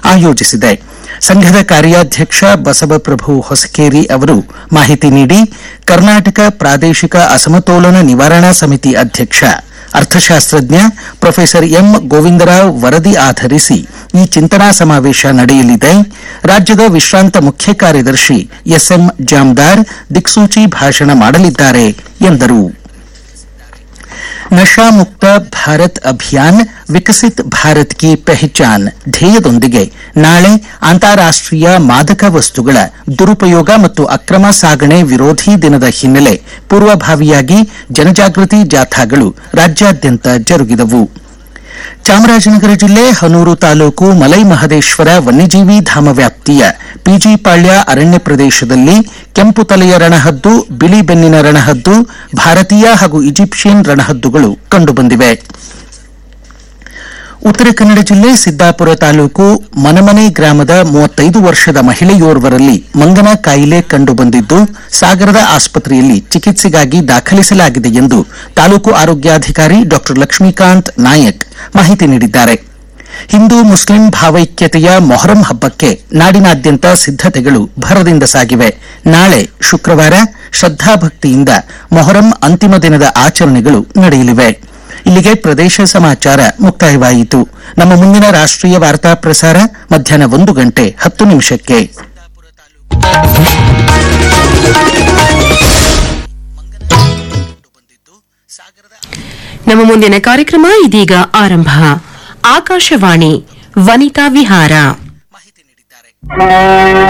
ಆಯೋಜಿಸಿದೆ ಸಂಘದ ಕಾರ್ಯಾಧ್ಯಕ್ಷ ಬಸವಪ್ರಭು ಹೊಸಕೇರಿ ಅವರು ಮಾಹಿತಿ ನೀಡಿ ಕರ್ನಾಟಕ ಪ್ರಾದೇಶಿಕ ಅಸಮತೋಲನ ನಿವಾರಣಾ ಸಮಿತಿ ಅಧ್ಯಕ್ಷ ಅರ್ಥಶಾಸ್ತ್ರಜ್ಞ ಪ್ರೊಫೆಸರ್ ಎಂ ಗೋವಿಂದರಾವ್ ವರದಿ ಆಧರಿಸಿ ಈ ಚಿಂತನಾ ಸಮಾವೇಶ ನಡೆಯಲಿದೆ ರಾಜ್ಯದ ವಿಶ್ರಾಂತ ಮುಖ್ಯ ಕಾರ್ಯದರ್ಶಿ ಎಸ್ಎಂ ಜಾಮ್ದಾರ್ ದಿಕ್ಸೂಚಿ ಭಾಷಣ ಮಾಡಲಿದ್ದಾರೆ ಎಂದರು ನಶಾ ಮುಕ್ತ ಭಾರತ್ ಅಭಿಯಾನ್ ವಿಕಸಿತ್ ಭಾರತ್ ಕಿ ಪೆಹಚಾನ್ ಧ್ಯೇಯದೊಂದಿಗೆ ನಾಳೆ ಅಂತಾರಾಷ್ಟೀಯ ಮಾದಕ ವಸ್ತುಗಳ ದುರುಪಯೋಗ ಮತ್ತು ಅಕ್ರಮ ಸಾಗಣೆ ವಿರೋಧಿ ದಿನದ ಹಿನ್ನೆಲೆ ಪೂರ್ವಭಾವಿಯಾಗಿ ಜನಜಾಗೃತಿ ಜಾಥಾಗಳು ರಾಜ್ಯಾದ್ಯಂತ ಜರುಗಿದವು ಚಾಮರಾಜನಗರ ಜಿಲ್ಲೆ ಹನೂರು ತಾಲೂಕು ಮಲೈ ಮಹದೇಶ್ವರ ವನ್ಯಜೀವಿ ಧಾಮ ವ್ಯಾಪ್ತಿಯ ಪಿಜಿಪಾಳ್ಯ ಅರಣ್ಯ ಪ್ರದೇಶದಲ್ಲಿ ಕೆಂಪು ತಲೆಯ ರಣಹದ್ದು ಬಿಳಿ ಬೆನ್ನಿನ ರಣಹದ್ದು ಭಾರತೀಯ ಹಾಗೂ ಈಜಿಪ್ಷಿಯನ್ ರಣಹದ್ದುಗಳು ಕಂಡುಬಂದಿವೆ ಉತ್ತರ ಕನ್ನಡ ಜಿಲ್ಲೆ ಸಿದ್ದಾಪುರ ತಾಲೂಕು ಮನಮನೆ ಗ್ರಾಮದ ಮೂವತ್ತೈದು ವರ್ಷದ ಮಹಿಳೆಯೋರ್ವರಲ್ಲಿ ಮಂಗನ ಕಾಯಿಲೆ ಕಂಡುಬಂದಿದ್ದು ಸಾಗರದ ಆಸ್ಪತ್ರೆಯಲ್ಲಿ ಚಿಕಿತ್ಸೆಗಾಗಿ ದಾಖಲಿಸಲಾಗಿದೆ ಎಂದು ತಾಲೂಕು ಆರೋಗ್ಯಾಧಿಕಾರಿ ಡಾ ಲಕ್ಷ್ಮೀಕಾಂತ್ ನಾಯಕ್ ಮಾಹಿತಿ ನೀಡಿದ್ದಾರೆ ಹಿಂದೂ ಮುಸ್ಲಿಂ ಭಾವೈಕ್ಯತೆಯ ಮೊಹರಂ ಹಬ್ಬಕ್ಕೆ ನಾಡಿನಾದ್ಯಂತ ಸಿದ್ದತೆಗಳು ಭರದಿಂದ ಸಾಗಿವೆ ನಾಳೆ ಶುಕ್ರವಾರ ಶ್ರದ್ದಾಭಕ್ತಿಯಿಂದ ಮೊಹರಂ ಅಂತಿಮ ದಿನದ ಆಚರಣೆಗಳು ನಡೆಯಲಿವೆ ಇಲ್ಲಿಗೆ ಪ್ರದೇಶ ಸಮಾಚಾರ ಮುಕ್ತಾಯವಾಯಿತು ನಮ್ಮ ಮುಂದಿನ ರಾಷ್ಟ್ರೀಯ ವಾರ್ತಾ ಪ್ರಸಾರ ಮಧ್ಯಾಹ್ನ ಒಂದು ಗಂಟೆ ಹತ್ತು ನಿಮಿಷಕ್ಕೆ ನಮ್ಮ ಮುಂದಿನ ಕಾರ್ಯಕ್ರಮ ಇದೀಗ ಆರಂಭ ಆಕಾಶವಾಣಿ ವನಿತಾ ವಿಹಾರ